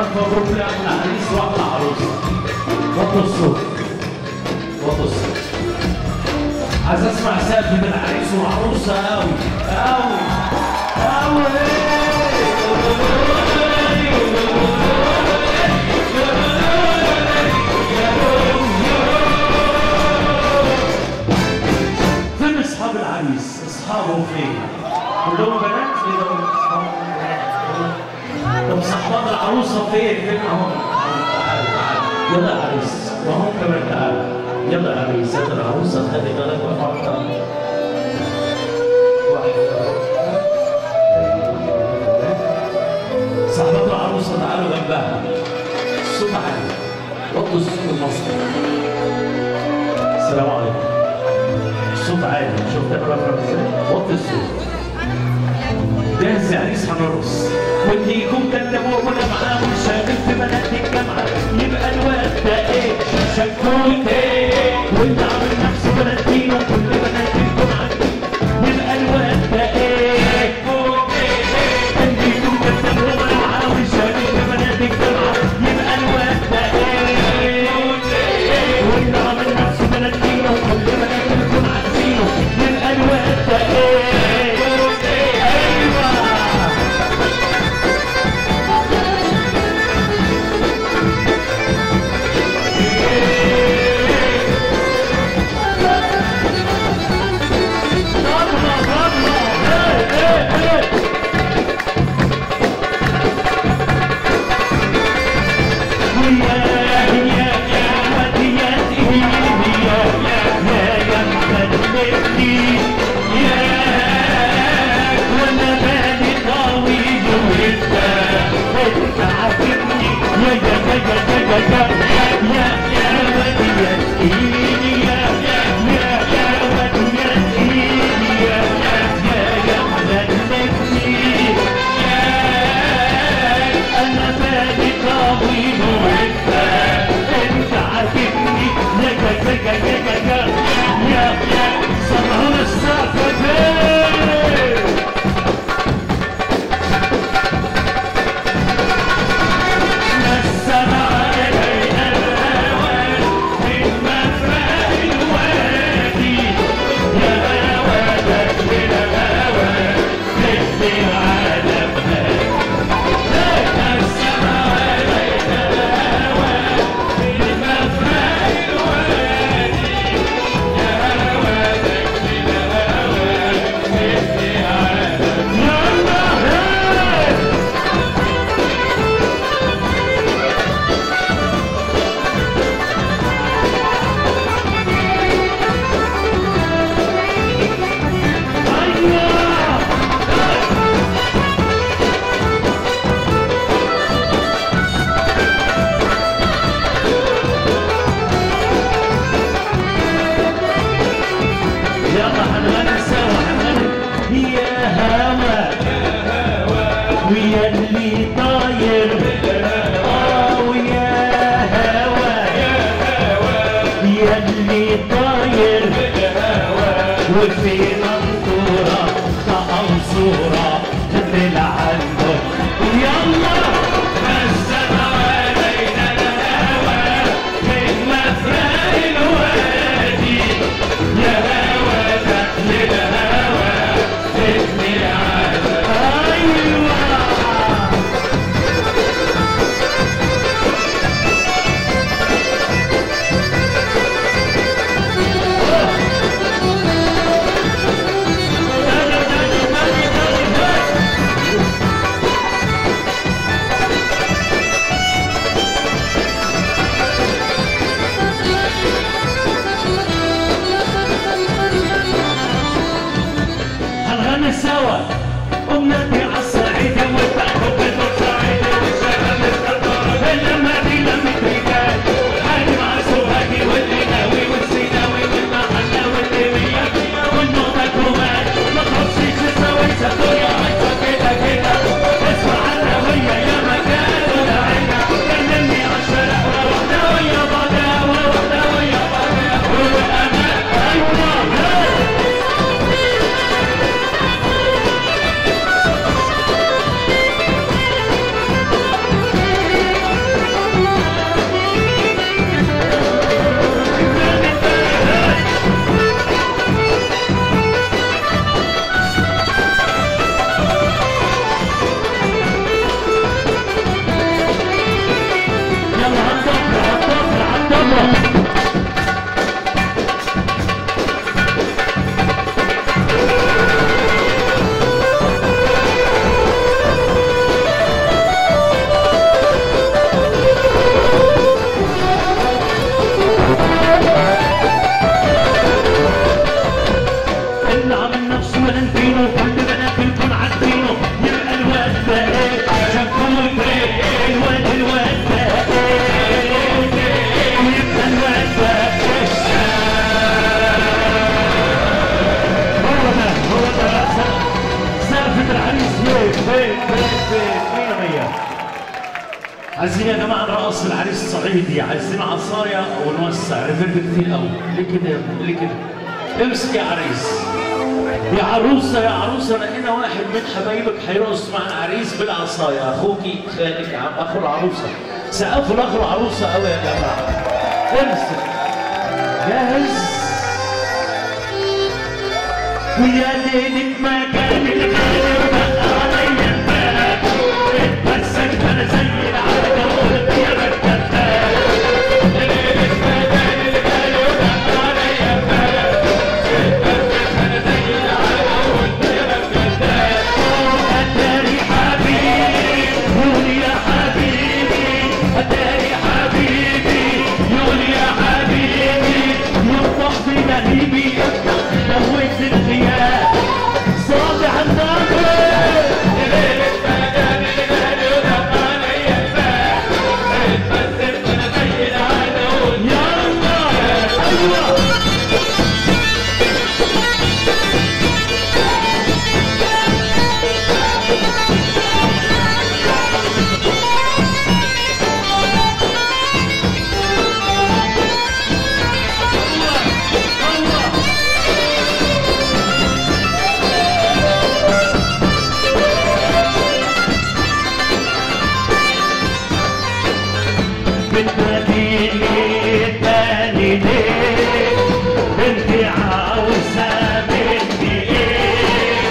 مبروك لأحلى عريس وأحلى عروسة وطوا الصوت وطوا الصوت عايز اسمع سقف من العريس والعروسة أوي أوي أوي فين أصحاب العريس؟ أصحابه فين؟ كلهم بنات كده ولا أصحابهم بنات؟ طب صحبات العروسة فين؟ فين أهو؟ تعالوا تعالوا يلا يا عريس وهم كمان تعالوا يلا يا عريس يلا العروسة خلي بالك واحدة صحبات العروسة تعالوا جنبها الصوت عالي وطوا الصوت المصري السلام عليكم الصوت عالي شفت انا بفهم ازاي؟ وطي الصوت جاهز يا عريس هنرقص واللي يكون كلمه وانا معاه وشاغل في بنات الجامعه يبقى الواد ده ايه شكوت ايه وانت عامل نفسه بناتينا كل بنات الجامعه يبقى الواد ده ايه اللي يكون كلمه وانا معاه وشاغل في بنات الجامعه يبقى الواد ده ايه وانت عامل نفسه بناتينا كل بنات الجامعه يبقى الواد ده ايه ايوه انا بالي طويل وانت انت عاجبني يا يا يا يا يا يا يا يا سمعونا السقف فين نسم علينا الهوى من مفرق الوادي يا هوادك للهوى مثل العالم نسم علينا الهوى من مفرق الوادي يا هوادك للهوى مثل العالم يلا هي يلا هنغني سوا هنغني يا هوا ويا اللي طاير اه ويا هوا يا اللي طاير وفي منصورة كأنصورة تدل عنه يلا نزل علينا الهوى من مفرق الوادي يا هوى دخل الهوى ابن العالم ايوه هنغني سوا أمنتي عالصعيد وتاخد بالصعيد والشغل الكبار لما دي لمت رجال هاني مع سوهاجي واللي ناوي والسيناوي والمحلة واللي مية والنوبة كمان ما تخصيش تساوي ساتوريا عايزة كده كده اسمع الهوية يا مكان وداعية كلمني عالشارع وروحنا ويا بعضها وروحنا ويا بعضها والأمان أيوة عايزين يا جماعه نرقص العريس الصعيدي عايزين عصايه ونوسع ريفيرب كتير قوي ليه كده يا ابني؟ ليه كده امسك يا عريس يا عروسه يا عروسه لقينا واحد من حبايبك هيرقص مع العريس بالعصايه اخوكي خالك عم اخو العروسه سقفوا لاخو العروسه قوي يا جماعه امسك جاهز ويا ليلك ما كان الغالب بقى عليا الباب اتمسك انا زي العادة وقلت يا بكتاب ليلك ما كان الغالب بقى عليا الباب اتمسك انا زي العادة وقلت يا بكتاب اتاري حبيبي قول يا حبيبي اتاري حبيبي قول يا حبيبي يفضح في نهيبي موت الغياب صابع النار ليلة ما كان الغالي ودق عليا الباب اتمثل انا زي العادة يلا ايوه بتناديني تاني ليه انت عاوزة مني ايه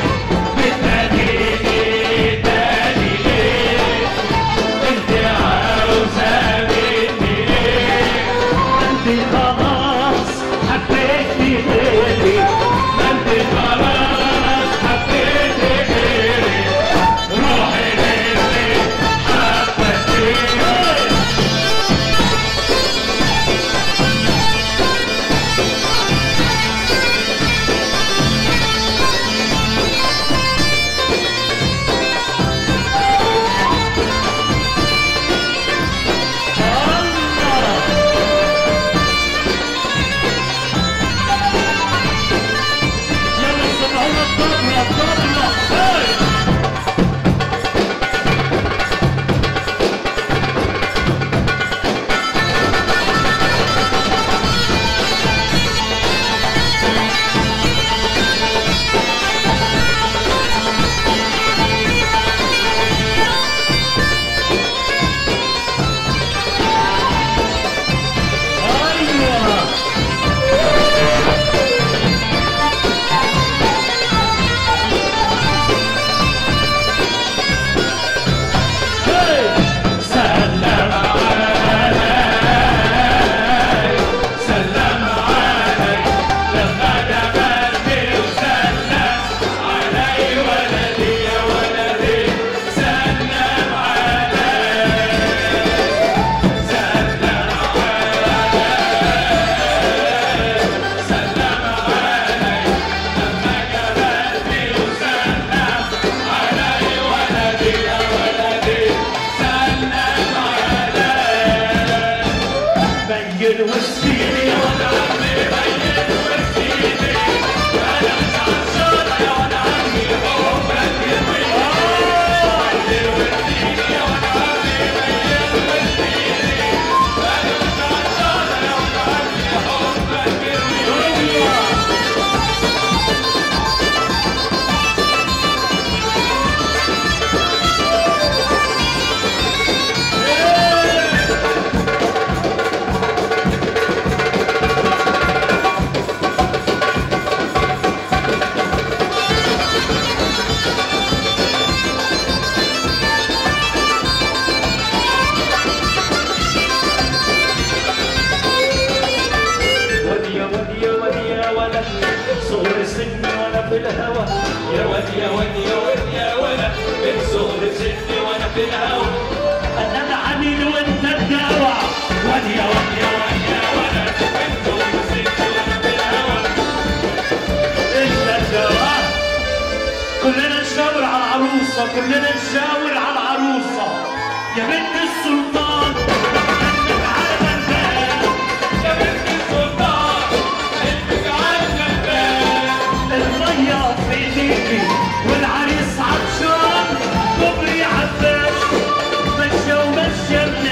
بتناديني تاني ليه انت عاوزة مني ايه انت خلاص حبيتني غيري ما انت خلاص حبيتني غيري روحي للي حبتني يلا سمعونا الطبلة الطبلة هاي ايوه سلم علي سلم علي لما جبلني وسلم علي ولدي يا ولدي سلم علي سلم علي سلم علي لما جبلني وسلم علي ولدي يا ولدي سلم علي بين وسيلي وانا عمي بين وسيلي انا مش عطشان يا وانا عمي حبك يطير بين وسيلي وانا عمي بين وسيلي انا مش عطشان يا وانا عمي حبك يطير ودي يا ودي يا ودي يا ولد صغر سني وانا في الهوى يا ودي يا ودي يا ودي يا ولد من صغر سني وانا في الهوى انا العميل وانت الدواء ودي يا ودي يا ودي يا ولد من صغر سني وانا في الهوى انت الدواء كلنا نشاور على العروسة كلنا نشاور على العروسة يا بنت السلطان انك على الباب يا بنت السلطان انك على الباب المية في ايديكي والعريس عطشان كوبري عباس مشى ومشى من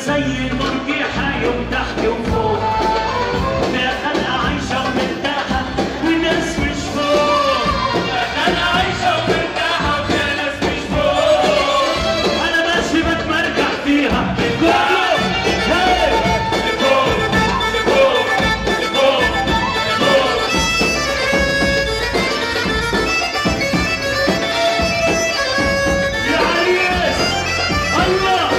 زي المرجحة يوم تحت وفوق فيها خلقة عايشة ومرتاحة وناس مش فوق انا عايشه ومرتاحه وفيها ناس مش فوق أنا ماشي بتمرجح فيها كله هاي لفوق لفوق لفوق لفوق يا عريس الله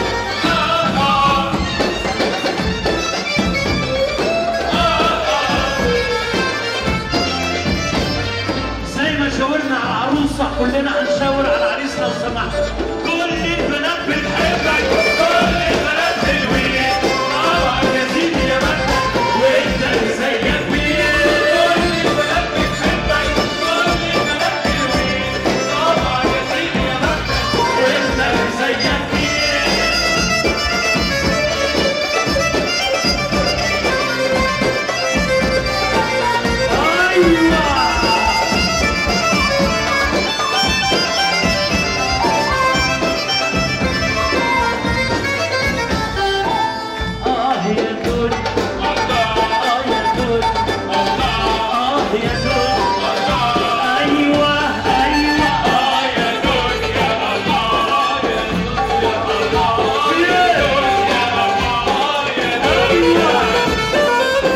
زي ما شاورنا على العروسة كلنا هنشاور على العريس لو سمحت كل البنات بتحبك كل البنات حلوين طبعا يا سيدي يا مكة وانت اللي زيك مين كل البنات بتحبك كل البنات حلوين طبعا يا سيدي يا مكة وانت اللي زيك مين ايوه اه يا دود اه يا دود اه يا دود ايوه ايوه آه يا دنيا الله يا دنيا الله يا دنيا الله يا دنيا ايوه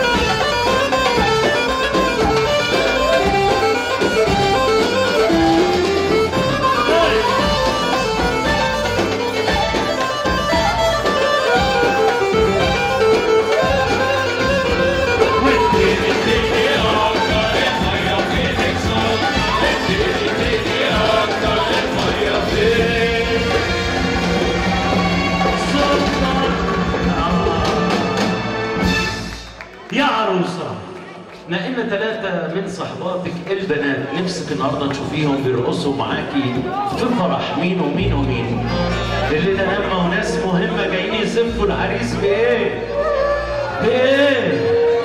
يا عروسة نقلنا ثلاثة من صحباتك البنات نفسك النهارده تشوفيهم بيرقصوا معاكي في فرح مين ومين ومين اللي ده هامة وناس مهمة جايين يزفوا العريس بإيه؟ بإيه؟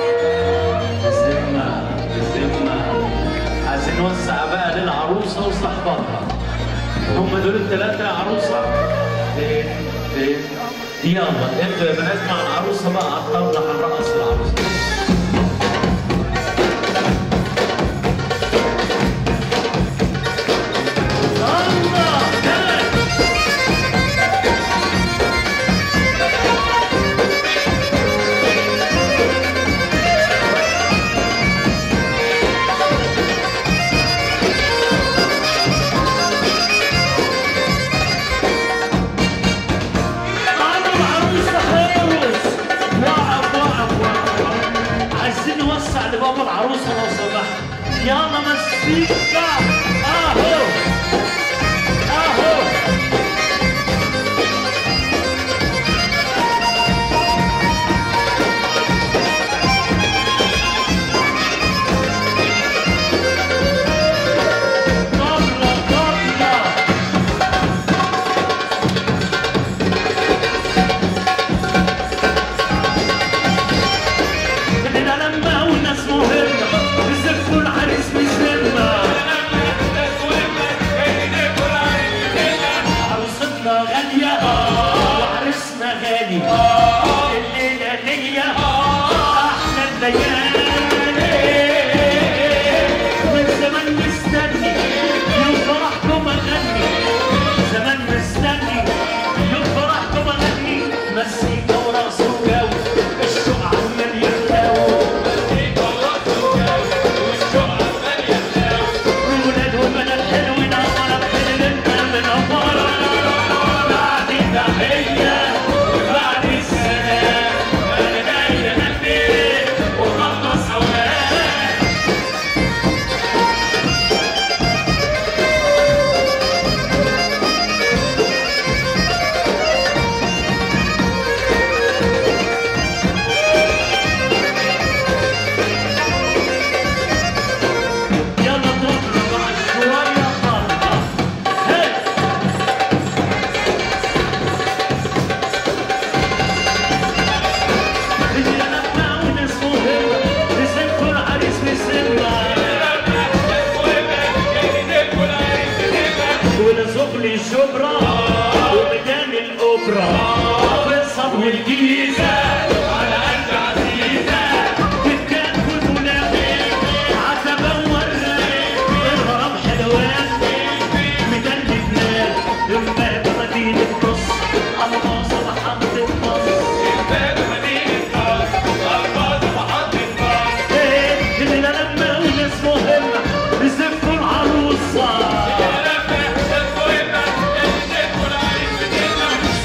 بذمة بذمة عايزين نوسع بقى للعروسة وصحباتها هم دول الثلاثة يا عروسة فين فين يلا انتوا يا بنات مع العروسة بقى على الطاولة هنرقص العروسة الله كمان انا العروسة خالص وقف وقف وقف عايزين نوسع لبابا العروسة لو سمحت يلا مسيكا اهو اهو طبلة طبلة إننا لما وناس مهمة بيزفوا العريس بذمة عروستنا غالية وعرسنا غالي الليلة ليا أحلى الليالي من زمان مستني يوم فرحكم أغني زمان مستني يوم فرحكم أغني مسيكا ورقص وجو الشوق عمال يحلو ولاد وبنات حلوين عمرك بنلنا من عمرك بعد تحية وبعد السلام أنا جاي أهنيك وخلاص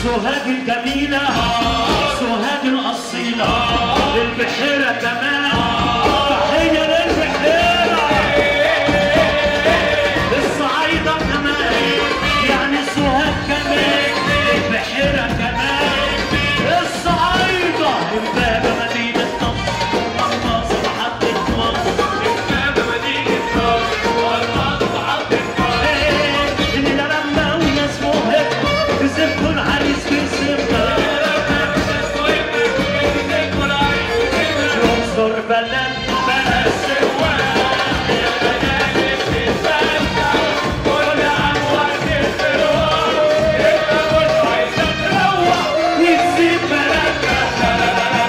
سوهاج الجميلة سوهاج الأصيلة البحيرة كمان تحية للبحيرة الصعايدة كمان يعني سوهاج كمان البحيرة كمان الصعايدة امبابة مدينة نصر والمصر محطة مصر اللي لما وناس مهم كسبتوا العريس كسبنا ينصر بلد بلد يسيب بلد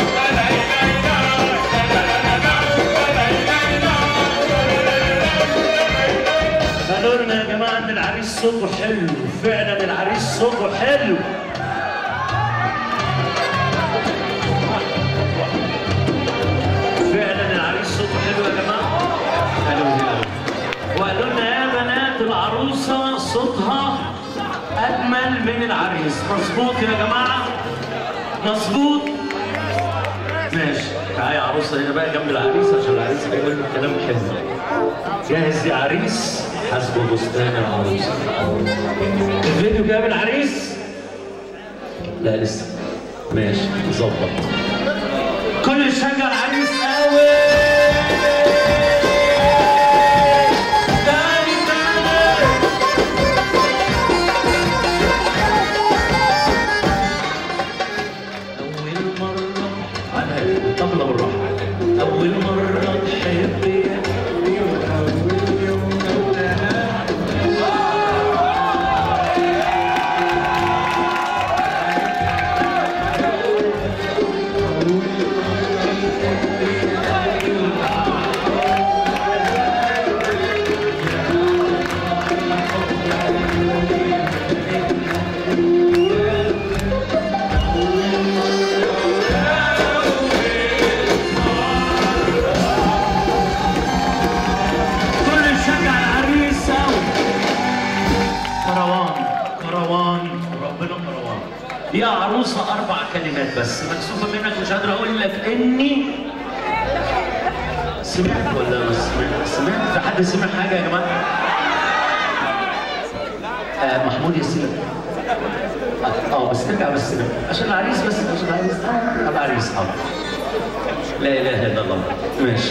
قالوا لنا يا جماعه ان العريس صوته حلو فعلا العريس صوته حلو فعلا العريس صوته حلو يا جماعه حلو حلو وقالوا لنا يا بنات العروسه صوتها اجمل من العريس مظبوط يا جماعه مظبوط ماشي تعالي يا عروسه هنا بقى جنب العريس عشان العريس هيقول لنا كلام حلو جاهز يا عريس حسب بستان العروسه الفيديو جاب العريس لا لسه ماشي ظبط كل شجع العريس قوي تاني تاني أول مرة على الطبلة بالراحة أول مرة تحبي كل شجع العريس أوي كروان كروان ربنا كروان يا عروسة أربع كلمات بس مكسوفة منك مش قادر أقول لك إني سمعت ولا ما سمعت؟ سمعت؟ في حد سمع حاجة يا جماعة؟ آه محمود ياسين اه آه، بس ترجع بس عشان العريس بس عشان العريس اه العريس حاضر لا اله الا الله ماشي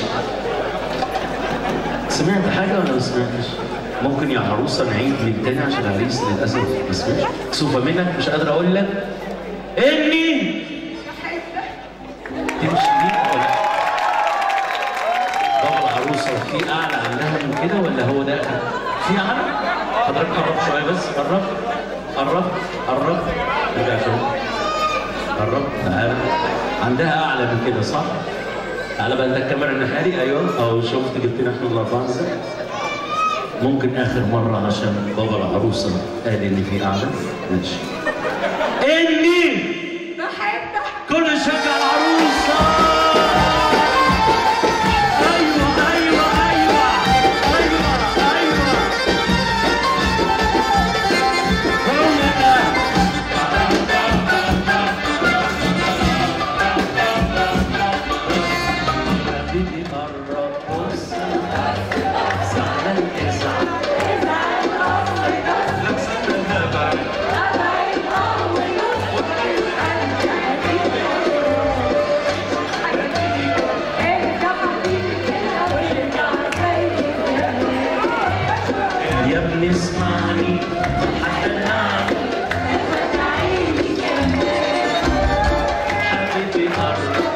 سمعت حاجة ولا ما سمعتش؟ ممكن يا عروسة نعيد من تاني عشان العريس للأسف ما سمعش كسوفة منك مش قادر أقول لك إني دي مش ليك ولا بابا العروسة في أعلى عنها من كده ولا هو ده في أعلى؟ حضرتك قرب شوية بس قرب قرب قرب رجع شوية قرب تعالى عندها أعلى من كده صح؟ تعالى بقى ده الكاميرا الناحية أيوه أو شفت جبتنا احنا الأربعة ازاي؟ ممكن آخر مرة عشان بابا العروسة قال إن في أعلى ماشي إني بحبك كل شجع العروسة أيوة أيوة أيوة أيوة أيوة هو ده حبيبي قرب بص زعلان ازعل يا ابني اسمعني حتى النعم حبيبي قرب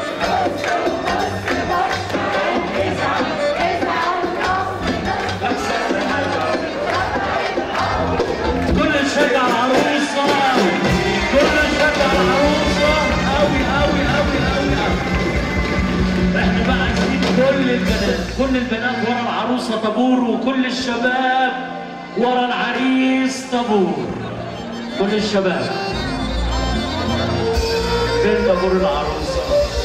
كل شجع العروسة كل شجع العروسة أوي أوي أوي أوي أوي احنا بقى عايزين كل البنات كل البنات ورا العروسة طابور وكل الشباب ورا العريس طابور كل الشباب فين طابور العروسة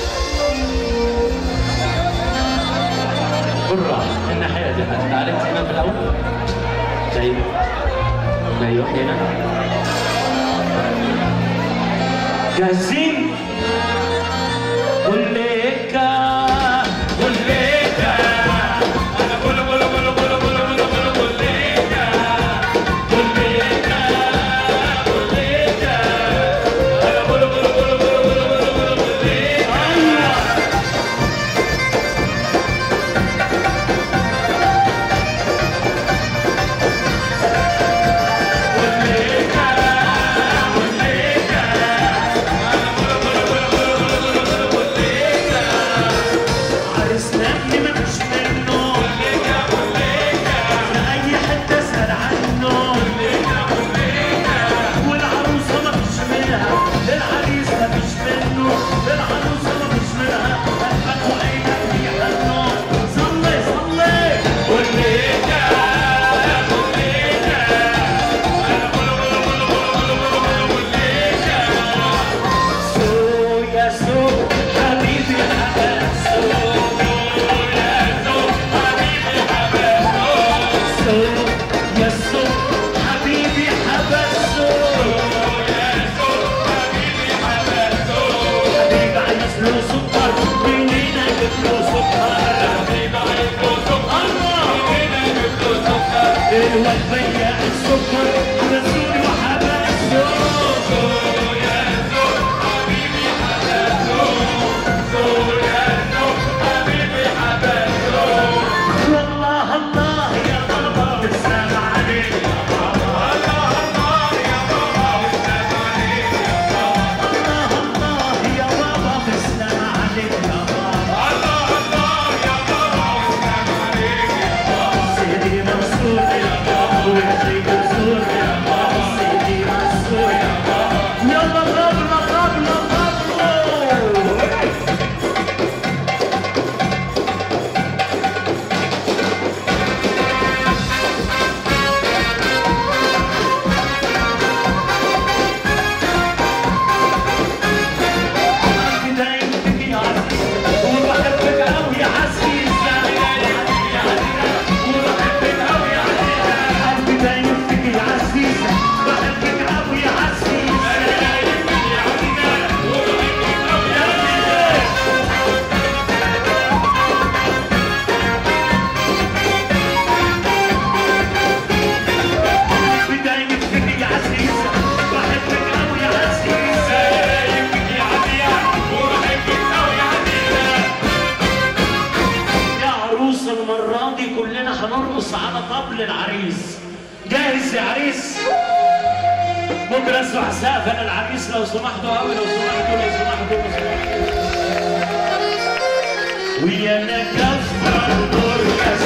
بالراحة الناحية دي تعالي هنا في الأول ايوه ايوه هنا جاهزين كليكا كليكا انا بقول بقول بقول بقول بقول بقول بقول بقول ليك كليكا كليكا انا بقول بقول بقول بقول بقول بقول بقول ليك ايوه كليكا كليكا عرسنا ابني مفيش منه في اي حته اسال عنه والعروسه مفيش منها العريس مفيش منه العروسه مفيش منها قلبك وعينك بيحنوا صلي صلي كليكا سو يا سو حبيبي حبيب سو سو يا سو حبيبي حبيب سو حبيبي عايز له سكر منين اجيب له سكر الله الواد بياع السكر رسولي وحبسه والله الله يا بابا بالسلام عليك الله الله يا بابا بالسلام عليك يا بابا سيدي منصور يا بابا ويحيي منصور يا بابا سيدي منصور يا بابا يلا قبله قبله قبله بدايتك يا عزيز وبحبك قوي يا عزيز وبحبك قوي يا عزيز بدايتك يا عزيز بحبك قوي يا عزيز بدايتك يا عزيز بحبك قوي يا عزيز يا عروس المرة دي كلنا هنرقص على طبل العريس جاهز يا عريس ممكن اسمع سقف انا العريس لو سمحتوا قوي لو سمحتوا لو سمحتوا لو سمحتوا ويا انا كفر الدور